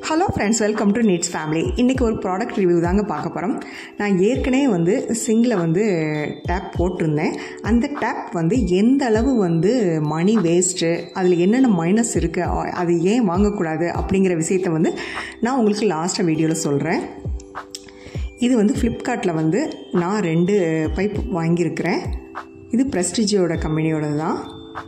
hello friends welcome to needs family இன்றைக்கி ஒரு product review தாங்க பார்க்க போகிறோம் நான் ஏற்கனவே வந்து சிங்கில் வந்து டேப் போட்டிருந்தேன் அந்த டேப் வந்து எந்த அளவு வந்து மணி வேஸ்ட்டு அதில் என்னென்ன மைனஸ் இருக்குது அது ஏன் வாங்கக்கூடாது அப்படிங்கிற விஷயத்தை வந்து நான் உங்களுக்கு லாஸ்ட்டாக வீடியோவில் சொல்கிறேன் இது வந்து ஃப்ளிப்கார்ட்டில் வந்து நான் ரெண்டு பைப் வாங்கியிருக்கிறேன் இது ப்ரெஸ்டிஜியோட கம்பெனியோட தான்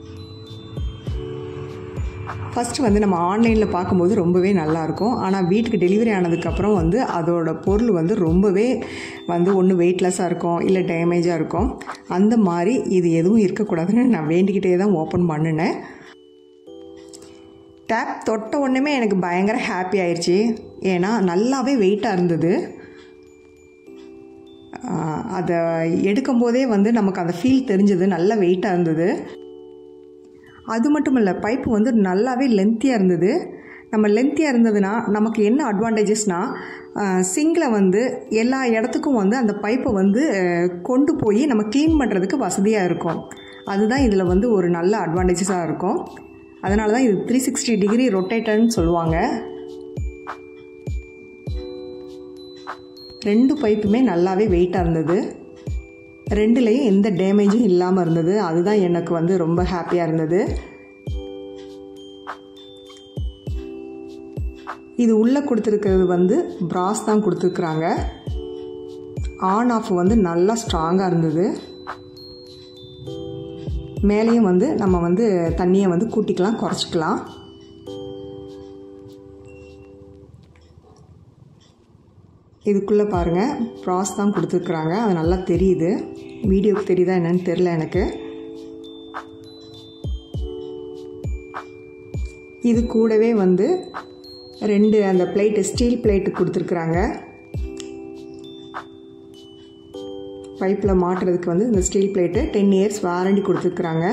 ஃபஸ்ட்டு வந்து நம்ம ஆன்லைனில் பார்க்கும்போது ரொம்பவே நல்லாயிருக்கும் ஆனால் வீட்டுக்கு டெலிவரி ஆனதுக்கப்புறம் வந்து அதோட பொருள் வந்து ரொம்பவே வந்து ஒன்று வெயிட்லெஸ்ஸாக இருக்கும் இல்லை டேமேஜாக இருக்கும் அந்த மாதிரி இது எதுவும் இருக்கக்கூடாதுன்னு நான் வேண்டிக்கிட்டே தான் ஓப்பன் பண்ணினேன் டேப் தொட்ட உடனே எனக்கு பயங்கர ஹாப்பி ஆயிடுச்சு ஏன்னா நல்லாவே வெயிட்டாக இருந்தது அதை எடுக்கும்போதே வந்து நமக்கு அந்த ஃபீல் தெரிஞ்சது நல்ல வெயிட்டாக இருந்தது அது மட்டும் இல்லை பைப்பு வந்து நல்லாவே லென்த்தியாக இருந்தது நம்ம லென்த்தியாக இருந்ததுன்னா நமக்கு என்ன அட்வான்டேஜஸ்னால் சிங்கில் வந்து எல்லா இடத்துக்கும் வந்து அந்த பைப்பை வந்து கொண்டு போய் நம்ம க்ளீன் பண்ணுறதுக்கு வசதியாக இருக்கும் அதுதான் இதில் வந்து ஒரு நல்ல அட்வான்டேஜஸாக இருக்கும் அதனால தான் இது த்ரீ சிக்ஸ்டி டிகிரி ரொட்டேட்டர்னு சொல்லுவாங்க ரெண்டு பைப்புமே நல்லாவே வெயிட்டாக இருந்தது ரெண்டுலேயும் எந்த டேமேஜும் இல்லாமல் இருந்தது அதுதான் எனக்கு வந்து ரொம்ப ஹாப்பியாக இருந்தது இது உள்ளே கொடுத்துருக்கிறது வந்து ப்ராஸ் தான் கொடுத்துருக்குறாங்க ஆன் ஆஃப் வந்து நல்லா ஸ்ட்ராங்காக இருந்தது மேலேயும் வந்து நம்ம வந்து தண்ணியை வந்து கூட்டிக்கலாம் குறைச்சிக்கலாம் இதுக்குள்ளே பாருங்கள் ப்ராஸ் தான் கொடுத்துருக்குறாங்க அது நல்லா தெரியுது வீடியோக்கு தெரியுதா என்னன்னு தெரில எனக்கு இது கூடவே வந்து ரெண்டு அந்த பிளேட்டு ஸ்டீல் பிளேட்டு கொடுத்துருக்குறாங்க பைப்பில் மாட்டுறதுக்கு வந்து இந்த steel plate ten years warranty கொடுத்துருக்குறாங்க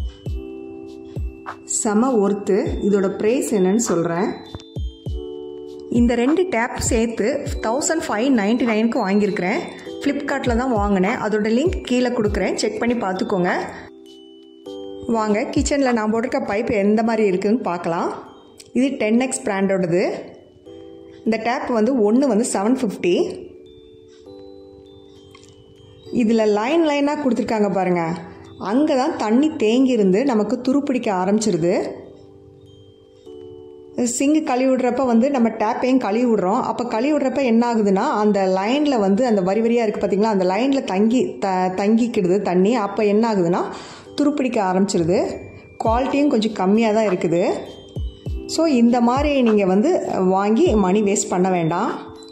செம ஒர்த்து இதோட ப்ரைஸ் என்னன்னு சொல்கிறேன் இந்த ரெண்டு டேப் சேர்த்து தௌசண்ட் ஃபைவ் நைன்ட்டி நைனுக்கு வாங்கியிருக்கிறேன் ஃப்ளிப்கார்ட்டில் தான் வாங்கினேன் அதோட லிங்க் கீழே கொடுக்குறேன் செக் பண்ணி பார்த்துக்கோங்க வாங்க கிச்சனில் நான் போட்டிருக்க பைப் எந்த மாதிரி இருக்குதுன்னு பார்க்கலாம் இது டென் எக்ஸ் பிராண்டோடது இந்த டேப் வந்து ஒன்று வந்து செவன் ஃபிஃப்டி இதில் லைன் லைனாக கொடுத்துருக்காங்க பாருங்கள் அங்கே தான் தண்ணி தேங்கியிருந்து நமக்கு துருப்பிடிக்க ஆரம்பிச்சிருது சிங்கு கழுவி விடுறப்ப வந்து நம்ம டேப்பையும் கழுவி விடுறோம் அப்போ கழுவி விடுறப்ப என்ன ஆகுதுன்னா அந்த லைனில் வந்து அந்த வரி வரியாக இருக்குது பார்த்திங்களா அந்த லைனில் தங்கி த தங்கிக்கிடுது தண்ணி அப்போ என்ன ஆகுதுன்னா துருப்பிடிக்க ஆரம்பிச்சிருது குவாலிட்டியும் கொஞ்சம் கம்மியாக தான் இருக்குது ஸோ இந்த மாதிரி நீங்கள் வந்து வாங்கி மணி வேஸ்ட் பண்ண வேண்டாம்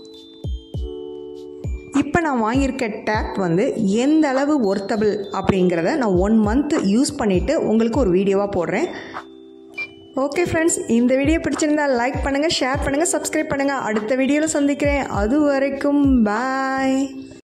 இப்போ நான் வாங்கியிருக்க டேப் வந்து எந்த அளவு ஒர்த்தபிள் அப்படிங்கிறத நான் ஒன் மந்த் யூஸ் பண்ணிவிட்டு உங்களுக்கு ஒரு வீடியோவாக போடுறேன் ஓகே ஃப்ரெண்ட்ஸ் இந்த வீடியோ பிடிச்சிருந்தா லைக் பண்ணுங்கள் ஷேர் பண்ணுங்கள் சப்ஸ்கிரைப் பண்ணுங்கள் அடுத்த வீடியோவில் சந்திக்கிறேன் அது வரைக்கும் பாய்